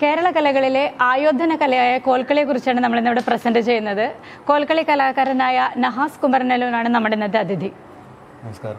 കേരള കലകളിലെ ആയോധന കലയായ കോൽക്കളിയെ കുറിച്ചാണ് നമ്മൾ ഇന്നിവിടെ പ്രസന്റ് ചെയ്യുന്നത് കോൽക്കളി കലാകാരനായ നഹാസ് കുമരനല്ലൂരാണ് നമ്മുടെ ഇന്നത്തെ അതിഥി നമസ്കാരം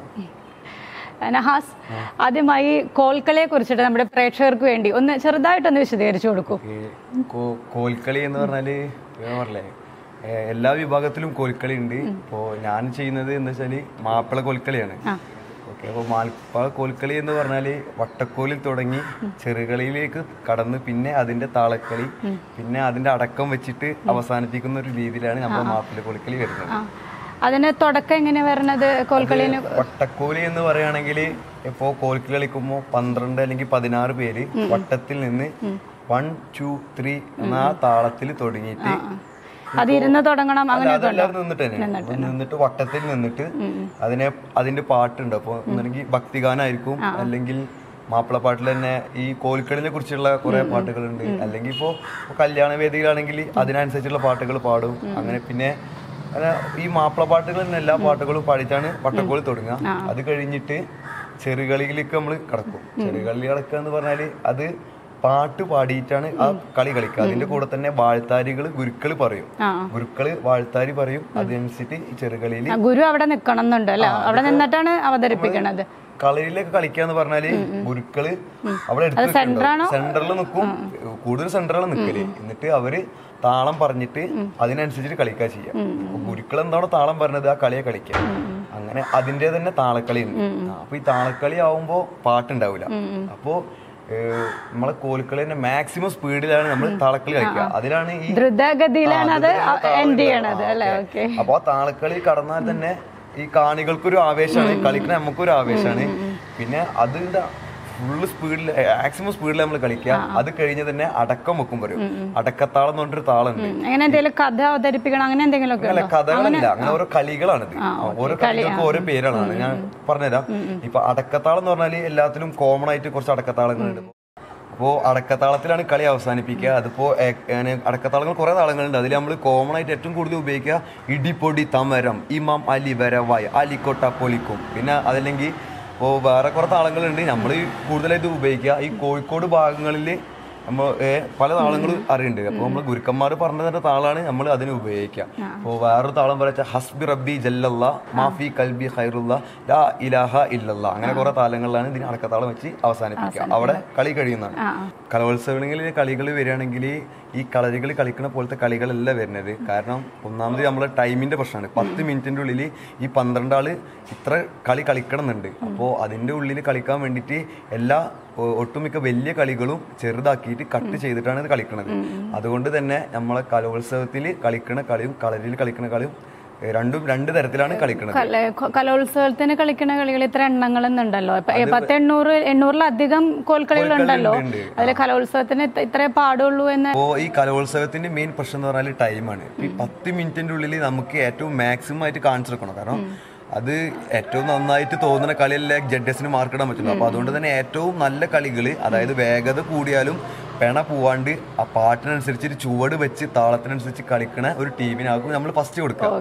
നഹാസ് ആദ്യമായി കോൽക്കളിയെ കുറിച്ചിട്ട് നമ്മുടെ പ്രേക്ഷകർക്ക് വേണ്ടി ഒന്ന് ചെറുതായിട്ടൊന്ന് വിശദീകരിച്ചു കൊടുക്കൂ ഈ കോ- കോൽക്കളി എന്ന് പറഞ്ഞാല് ഞാൻ പറഞ്ഞില്ലേ ഏ, എല്ലാ വിഭാഗത്തിലും കോൽക്കളി ഉണ്ട് ഇപ്പോ ഞാൻ ചെയ്യുന്നത് എന്താ വെച്ചാല് മാപ്പിള കോൽക്കളിയാണ് ഓക്കെ അപ്പോൾ മാൽപ്പ കോൽക്കളി എന്ന് പറഞ്ഞാല് വട്ടക്കോലിൽ തുടങ്ങി ചെറുകളിയിലേക്ക് കടന്ന് പിന്നെ അതിന്റെ താളക്കളി പിന്നെ അതിന്റെ അടക്കം വെച്ചിട്ട് അവസാനിപ്പിക്കുന്ന ഒരു രീതിയിലാണ് നമ്മൾ മാപ്പിള കോൽക്കളി വരുന്നത് ആ അതിന് തുടക്കം എങ്ങനെ വരണത് കോൽക്കളിന് വട്ടക്കോലി എന്ന് പറയുകയാണെങ്കിൽ ഇപ്പോ കോൽക്കളി കളിക്കുമ്പോൾ പന്ത്രണ്ട് അല്ലെങ്കിൽ പതിനാറ് പേര് വട്ടത്തിൽ നിന്ന് വൺ ടു ത്രീ എന്ന ആ താളത്തിൽ തുടങ്ങിയിട്ട് അത് ഇരുന്ന് തുടങ്ങണം അല്ല, അങ്ങനെ അതെല്ലാം നിന്നിട്ട് തന്നെ അപ്പൊ നിന്നിട്ട് വട്ടത്തിൽ നിന്നിട്ട് അതിനെ അതിന്റെ പാട്ടുണ്ട് അപ്പൊ ഒന്നെങ്കിൽ ഭക്തിഗാനായിരിക്കും അല്ലെങ്കിൽ മാപ്പിളപ്പാട്ടിൽ തന്നെ ഈ കോൽക്കളിനെ കുറിച്ചുള്ള കുറെ പാട്ടുകളുണ്ട് അല്ലെങ്കിൽ ഇപ്പോ ഇപ്പൊ കല്യാണ വേദിയിലാണെങ്കിൽ അതിനനുസരിച്ചുള്ള പാട്ടുകൾ പാടും അങ്ങനെ പിന്നെ അല്ല, ഈ മാപ്പിളപ്പാട്ടുകൾ തന്നെ എല്ലാ പാട്ടുകളും പാടിയിട്ടാണ് വട്ടക്കോൽ തുടങ്ങുക അത് കഴിഞ്ഞിട്ട് ചെറുകളിയിലേക്ക് നമ്മൾ കടക്കും ചെറുകളി കടക്കുക എന്ന് പറഞ്ഞാല് അത് പാട്ട് പാടിയിട്ടാണ് ആ കളി കളിക്കുക അതിന്റെ കൂടെ തന്നെ വാഴ്ത്താരികൾ ഗുരുക്കൾ പറയും ആ ഗുരുക്കള് വാഴ്ത്താരി പറയും അതനുസരിച്ചിട്ട് ഈ ചെറുകളിയിൽ ആ, ഗുരു അവിടെ നിക്കണം എന്നുണ്ട് അല്ലെ അവിടെ നിന്നിട്ടാണ് അവതരിപ്പിക്കണത് കളരിയിലേക്ക് കളിക്കാന്ന് പറഞ്ഞാല് ഗുരുക്കള് അവിടെ സെന്ററിൽ നിൽക്കും കൂടുതൽ സെന്ററിൽ നിൽക്കല് എന്നിട്ട് അവര് താളം പറഞ്ഞിട്ട് അതിനനുസരിച്ചിട്ട് കളിക്കുക ചെയ്യാം അപ്പൊ ഗുരുക്കൾ എന്താണോ താളം പറഞ്ഞത് ആ കളിയെ കളിക്കുക അങ്ങനെ അതിന്റെ തന്നെ താളക്കളി ഉണ്ട് അപ്പൊ ഈ താളക്കളി ആവുമ്പോ പാട്ടുണ്ടാവില്ല അപ്പോ ഏഹ്, നമ്മളെ കോൽക്കളി തന്നെ മാക്സിമം സ്പീഡിലാണ് നമ്മൾ താളക്കളി കളിക്കുക അതിലാണ് ഈ ദ്രുതഗതിയിലാണ് അത് ആ, അതിലാണ് താളം എൻഡ് ഇടുക. ചെയ്യണത് ആ, അല്ലെ ഓക്കേ. ഓക്കെ അപ്പൊ ആ താളക്കളി കടന്നാൽ തന്നെ ഈ കാണികൾക്കൊരു ആവേശമാണ് കളിക്കുന്ന നമുക്കൊരു ആവേശമാണ് പിന്നെ അതിന്റെ ഫുള്ള് സ്പീഡിൽ മാക്സിമം സ്പീഡിൽ നമ്മൾ കളിക്കുക അത് കഴിഞ്ഞ് തന്നെ അടക്കം വെക്കും പറയും അടക്കത്താളം എന്ന് പറഞ്ഞൊരു താളുണ്ട് അങ്ങനെ എന്തെങ്കിലും കഥ അവതരിപ്പിക്കണം അങ്ങനെ എന്തെങ്കിലും ഒക്കെ അല്ല കഥകളല്ല അങ്ങനെ ഓരോ കളികളാണിത് ഓരോ കളികൾക്ക് ഓരോ പേരാണ് ഞാൻ പറഞ്ഞുതരാം ഇപ്പൊ അടക്കത്താളം എന്ന് പറഞ്ഞാല് എല്ലാത്തിലും കോമൺ ആയിട്ട് കുറച്ച് അടക്കത്താളങ്ങളുണ്ട് അപ്പോ അടക്കത്താളത്തിലാണ് കളി അവസാനിപ്പിക്കുക അതിപ്പോ ഏ- അങ്ങനെ അടക്കത്താളങ്ങൾ കുറെ താളങ്ങളുണ്ട് അതിൽ നമ്മൾ കോമൺ ആയിട്ട് ഏറ്റവും കൂടുതൽ ഉപയോഗിക്കുക ഇടിപ്പൊടി തമരം ഇമാം അലി വരവായ് അലിക്കൊട്ട പൊലിക്കും പിന്നെ അതല്ലെങ്കിൽ ഇപ്പോൾ വേറെ കുറെ താളങ്ങളുണ്ട് നമ്മൾ കൂടുതലായിട്ട് ഉപയോഗിക്കുക ഈ കോഴിക്കോട് ഭാഗങ്ങളിൽ നമ്മൾ പല താളങ്ങളും അറിയുന്നുണ്ട് അപ്പോൾ നമ്മൾ ഗുരുക്കന്മാർ പറഞ്ഞു തരുന്ന താളാണ് നമ്മൾ അതിന് ഉപയോഗിക്കുക അപ്പോൾ വേറൊരു താളം പറയാ ഹസ്ബി റബ്ബി ജല്ലല്ല മാഫി കൽബി ഖൈറുല്ല ലാ ഇലാഹ ഇല്ലല്ല അങ്ങനെ കുറെ താളങ്ങളിലാണ് ഇതിന് അടക്കത്താളം വെച്ച് അവസാനിപ്പിക്കുക അവിടെ കളി കഴിയുന്നതാണ് കലോത്സവങ്ങളിൽ കളികൾ വരികയാണെങ്കിൽ ഈ കളരികൾ കളിക്കുന്ന പോലത്തെ കളികളല്ല വരുന്നത് കാരണം ഒന്നാമത് നമ്മളെ ടൈമിന്റെ പ്രശ്നമാണ് പത്ത് മിനിറ്റിന്റെ ഉള്ളിൽ ഈ പന്ത്രണ്ട് ആള് ഇത്ര കളി കളിക്കണം എന്നുണ്ട് അപ്പോൾ അതിന്റെ ഉള്ളിൽ കളിക്കാൻ വേണ്ടിയിട്ട് എല്ലാ ഒ- ഒട്ടുമിക്ക വലിയ കളികളും ചെറുതാക്കിയിട്ട് കട്ട് ചെയ്തിട്ടാണ് ഇത് കളിക്കുന്നത് അതുകൊണ്ട് തന്നെ നമ്മളെ കലോത്സവത്തിൽ കളിക്കുന്ന കളിയും കളരിയിൽ കളിക്കുന്ന കളിയും ഏ, രണ്ടും രണ്ട് തരത്തിലാണ് കളിക്കുന്നത് കല- കൊ- കലോത്സവത്തിന് കളിക്കുന്ന കളികൾ ഇത്ര എണ്ണങ്ങളുണ്ടല്ലോ ഇപ്പൊ പത്ത് എണ്ണൂറ് എണ്ണൂറിലധികം കോൽക്കളികളുണ്ടല്ലോ ഉണ്ട്. അതിൽ കലോത്സവത്തിന് ഇത്ര- ഇത്രേ പാടുള്ളൂ എന്ന് അപ്പോൾ ഈ കലോത്സവത്തിന്റെ മെയിൻ പ്രശ്നം എന്ന് പറഞ്ഞാൽ ടൈമാണ് ഈ പത്ത് മിനിറ്റിന്റെ ഉള്ളിൽ നമുക്ക് ഏറ്റവും മാക്സിമം ആയിട്ട് കാണിച്ചു കൊടുക്കണം കാരണം അത് ഏറ്റവും നന്നായിട്ട് തോന്നുന്ന കളിയല്ലേ ജഡ്ജസിന് മാർക്ക് ഇടാൻ പറ്റുള്ളൂ അപ്പൊ അതുകൊണ്ട് തന്നെ ഏറ്റവും നല്ല കളികൾ അതായത് വേഗത കൂടിയാലും പെണ പോവാണ്ട് ആ പാട്ടിനനുസരിച്ച് ചുവട് വെച്ച് താളത്തിനനുസരിച്ച് കളിക്കണ ഒരു ടീമിനാകും നമ്മൾ ഫസ്റ്റ് കൊടുക്കുക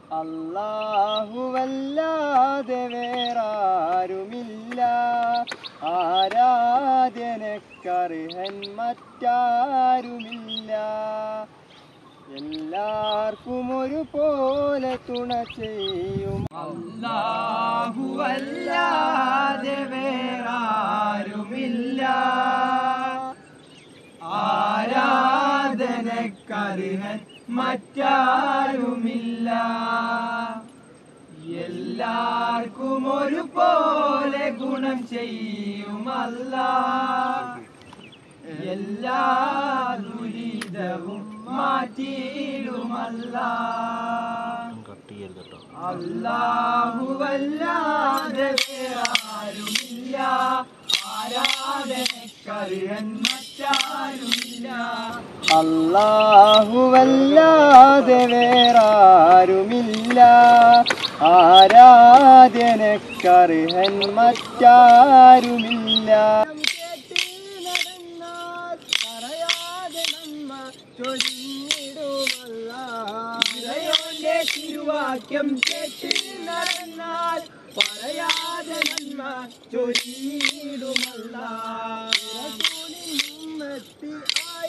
അല്ലാഹുവല്ലാതെ വേറാരുമില്ല ആരാധനക്കർഹൻ മറ്റാരുമില്ല എല്ലാവർക്കും ഒരുപോലെ തുണ ചെയ്യും അല്ലാഹുവല്ലാതെ വേറാരുമില്ല ആരാധനക്കർഹൻ മറ്റാരുമില്ല എല്ലാവർക്കും ഒരുപോലെ ഗുണം ചെയ്യുമല്ല എല്ലാ ദുരിതവും മാറ്റിയിടുമല്ല അല്ലാഹുവല്ലാതെ വേറാരുമില്ല ആരാധനക്കറിയൻ മറ്റാരുമില്ല അല്ലാഹുവല്ലാതെ വേറാരുമില്ല ആരാധനക്കർഹൻ മറ്റാരുമില്ല പറയാതെ നന്മ ചൊല്ലിടുമല്ല തിരുവാക്യം കേട്ട് നടന്നാൽ പറയാതെ നന്മ ചൊല്ലിടുമല്ല ഉമ്മത്തി ആയ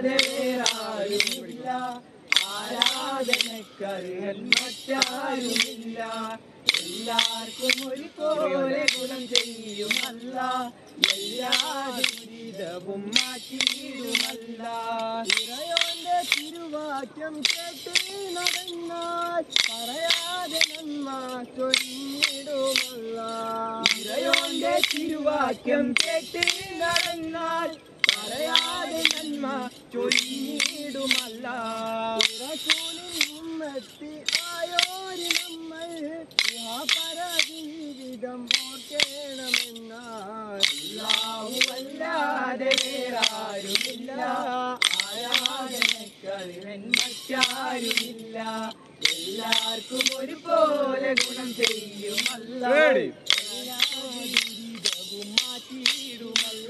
പറയാതെ വേറാരുമില്ല ആരാധനക്കറിയൻ മറ്റാരുമില്ല എല്ലാവർക്കും ഒരുപോലെ ഗുണം ചെയ്യുമല്ല എല്ലാ ദുരിതവും മാറ്റിയിടുമല്ല ഇറയോന്റെ തിരുവാക്യം കേട്ട് നടന്നാൽ പറയാതെ നന്മ ചൊരിഞ്ഞിടുമല്ല ഇറയോന്റെ തിരുവാക്യം കേട്ട് നടന്നാൽ പറയാതെ നന്മ ചൊല്ലിടുമല്ല ഉമ്മത്തി ആയോരി നമ്മൾ പര ജീവിതം ഓർക്കണമെന്നല്ലാതെ വേറാരുമില്ല ആരാധനക്കറിവൻ മറ്റാരുമില്ല എല്ലാവർക്കും ഒരുപോലെ ഗുണം ചെയ്യുമല്ല എല്ലാ ജീവിതവും മാറ്റിയിടുമല്ല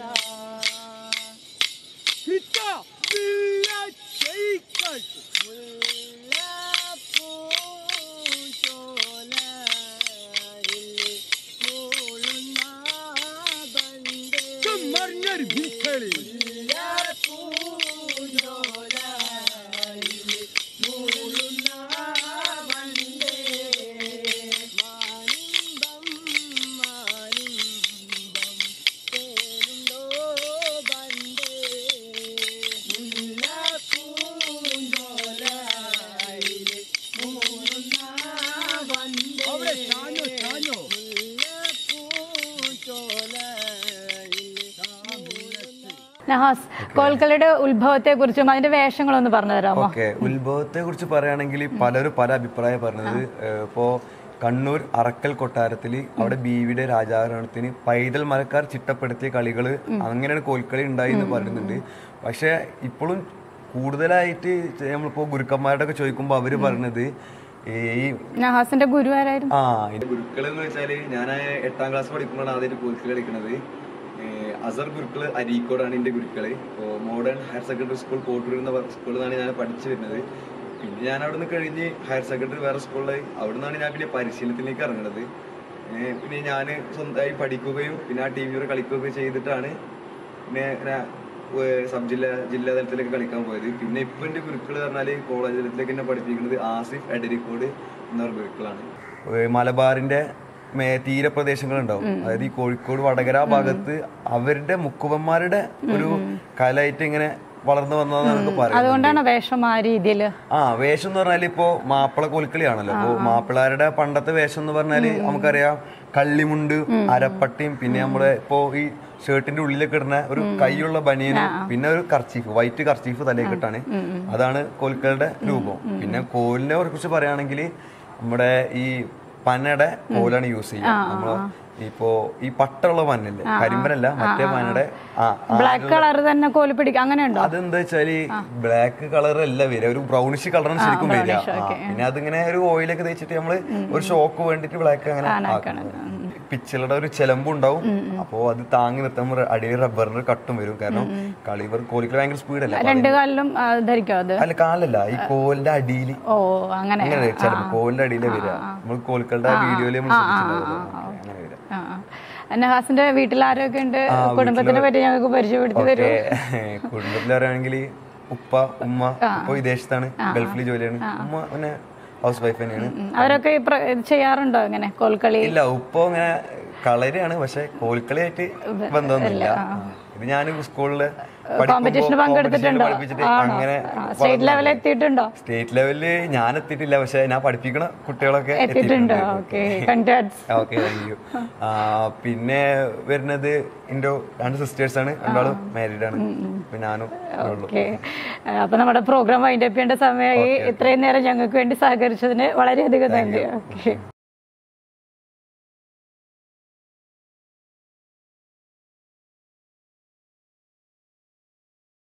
നഹാസ് കോൽക്കളിയുടെ ഉത്ഭവത്തെ കുറിച്ചും അതിന്റെ വേഷങ്ങളൊന്ന് പറഞ്ഞു തരാമോ ഓക്കെ ഉത്ഭവത്തെ കുറിച്ച് പറയുകയാണെങ്കിൽ പലരും പല അഭിപ്രായം പറഞ്ഞത് ഏഹ് ഇപ്പോ കണ്ണൂർ അറക്കൽ കൊട്ടാരത്തിൽ അവിടെ ബീവിയുടെ രാജാഭരണത്തിന് പൈതൽ മലക്കാർ ചിട്ടപ്പെടുത്തിയ കളികൾ അങ്ങനെയാണ് കോൽക്കളി ഉണ്ടായി എന്ന് പറയുന്നുണ്ട് പക്ഷെ ഇപ്പോഴും കൂടുതലായിട്ട് നമ്മളിപ്പോ ഗുരുക്കന്മാരുടെ ഒക്കെ ചോദിക്കുമ്പോൾ അവര് പറഞ്ഞത് ഈ നഹാസിന്റെ ഗുരു ആരായിരുന്നു ആ ഇത് ഗുരുക്കൾ എന്ന് വെച്ചാല് ഞാൻ എട്ടാം ക്ലാസ് പഠിക്കുമ്പോഴാണ് ആദ്യമായിട്ട് ഗുരുക്കൾ കളിക്കുന്നത് ഏഹ് അസർ ഗുരുക്കള് അരീക്കോടാണ് എന്റെ ഗുരുക്കള് ഇപ്പോൾ modern higher secondary school Kottur എന്ന സ്കൂളിൽ നിന്നാണ് ഞാൻ പഠിച്ചു വരുന്നത് പിന്നെ ഞാൻ അവിടെ നിന്ന് കഴിഞ്ഞ് ഹയർ സെക്കൻഡറി വേറെ സ്കൂളിലായി അവിടെ നിന്നാണ് ഞാൻ പിന്നെ പരിശീലനത്തിലേക്ക് ഇറങ്ങുന്നത് ഏഹ് പിന്നെ ഞാൻ സ്വന്തമായി പഠിക്കുകയും പിന്നെ ആ ടി വിയിൽ കളിക്കുകയൊക്കെ ചെയ്തിട്ടാണ് പിന്നെ ഇങ്ങനെ ഏഹ് സബ് ജില്ല ജില്ലാ തലത്തിലേക്ക് കളിക്കാൻ പോയത് പിന്നെ ഇപ്പൊ എന്റെ ഗുരുക്കൾ പറഞ്ഞാല് കോളേജ് തലത്തിലേക്ക് എന്നെ പഠിപ്പിക്കുന്നത് ആസിഫ് എഡരിക്കോട് എന്ന ഒരു ഗുരുക്കളാണ് ഏഹ് മലബാറിന്റെ മേ തീരപ്രദേശങ്ങളുണ്ടാവും അതായത് ഈ കോഴിക്കോട് വടകര ആ ഭാഗത്ത് അവരുടെ മുക്കുവന്മാരുടെ ഒരു കലയായിട്ട് ഇങ്ങനെ വളർന്നു വന്നതെന്നാണ് പറയുന്നത് അതുകൊണ്ടാണ് വേഷം ആ രീതിയില് ആ വേഷം എന്ന് പറഞ്ഞാൽ ഇപ്പോ മാപ്പിള കോൽക്കളിയാണല്ലോ അപ്പൊ മാപ്പിളാരുടെ പണ്ടത്തെ വേഷം എന്ന് പറഞ്ഞാല് നമുക്കറിയാം കള്ളിമുണ്ട് അരപ്പട്ടിയും പിന്നെ നമ്മുടെ ഇപ്പോ ഈ ഷർട്ടിന്റെ ഉള്ളിലൊക്കെ ഇടുന്ന ഒരു കൈയുള്ള ബനിയനും പിന്നെ ഒരു കർച്ചീഫ് വൈറ്റ് കർച്ചീഫ് തലയിൽ ഇട്ടാണ് അതാണ് കോൽക്കളുടെ രൂപം പിന്നെ കോലിനെ കുറിച്ച് പറയുകയാണെങ്കിൽ നമ്മുടെ ഈ പനയുടെ കോലാണ് യൂസ് ചെയ്യുക നമ്മള് ഇപ്പോ ഈ പട്ടുള്ള പനല്ലേ കരിമ്പനല്ല മറ്റേ പനയുടെ ആ ആ ബ്ലാക്ക് കളർ തന്നെ കോല് പിടിക്കുക അങ്ങനെ ഉണ്ടോ അതെന്താ വെച്ചാല് ബ്ലാക്ക് കളർ അല്ല വരിക ഒരു ബ്രൗണിഷ് കളറാണ് ശരിക്കും വരിക ആ, പിന്നെ അതിങ്ങനെ ഒരു ഓയിലൊക്കെ തേച്ചിട്ട് നമ്മള് ഒരു ഷോക്ക് വേണ്ടിട്ട് ബ്ലാക്ക് അങ്ങനെ ആക്കുന്നത്. പിച്ചളുടെ ഒരു ചെലമ്പും ഉണ്ടാവും അപ്പോ അത് താങ്ങി നിർത്തുമ്പോൾ അടിയിൽ റബ്ബറിന്റെ കട്ടും വരും കാരണം കളിവർ കോലിക്കൽ ഭയങ്കര സ്പീഡല്ല രണ്ടു കാലിലും ആ, ധരിക്കോ അത് അല്ല കാലല്ല ഈ കോലിന്റെ അടിയിൽ ഓ അങ്ങനെ അങ്ങനെ ചിലപ്പോ കോലിന്റെ അടിയിലെ വരിക നമ്മൾ കോലിക്കളുടെ വീഡിയോയിൽ നമ്മൾ ശ്രദ്ധിച്ചിട്ടുണ്ടാവുമല്ലോ അങ്ങനെ വരിക ആ, ആ. നഹാസിന്റെ വീട്ടിൽ ആരൊക്കെ ഉണ്ട് കുടുംബത്തിനെ പറ്റി ഞങ്ങൾക്ക് പരിചയപ്പെടുത്തി തരൂ കുടുംബത്തിൽ പറയുകയാണെങ്കിൽ ഉപ്പ ഉമ്മ ഉപ്പ വിദേശത്താണ് ഗൾഫിൽ ജോലിയാണ് ഉമ്മ പിന്നെ ഹൗസ് വൈഫ് തന്നെയാണ് അവരൊക്കെ ഈ പ്ര- ഇത് ചെയ്യാറുണ്ടോ ഇങ്ങനെ കോൽക്കളി ഇല്ല ഉപ്പ ഇങ്ങനെ കളരിയാണ് പക്ഷെ കോൽക്കളിയായിട്ട് ബന്ധമൊന്നുമില്ല ഇത് ഞാൻ സ്കൂളില് കോമ്പറ്റീഷന് പങ്കെടുത്തിട്ടുണ്ടോ പഠിപ്പിച്ചിട്ട് ആണോ അങ്ങനെ സ്റ്റേറ്റ് ലെവലിൽ എത്തിയിട്ടുണ്ടോ സ്റ്റേറ്റ് ലെവലില് ഞാൻ എത്തിയിട്ടില്ല പക്ഷെ ഞാൻ പഠിപ്പിക്കണ കുട്ടികളൊക്കെ എത്തിയിട്ടുണ്ടോ okay congrats okay thank you പിന്നെ വരുന്നത് എൻ്റെ രണ്ട് സിസ്റ്റേഴ്സ് ആണ് രണ്ടാളും മാരീഡ് ആണ് ഇപ്പൊ ഞാനും ഉള്ളൂ ഓക്കെ അപ്പൊ നമ്മുടെ പ്രോഗ്രാം വൈൻഡപ്പ് ചെയ്യേണ്ട സമയമായി ഇത്രയും നേരം ഞങ്ങൾക്ക് വേണ്ടി സഹകരിച്ചതിന് വളരെയധികം നന്ദി ഓക്കെ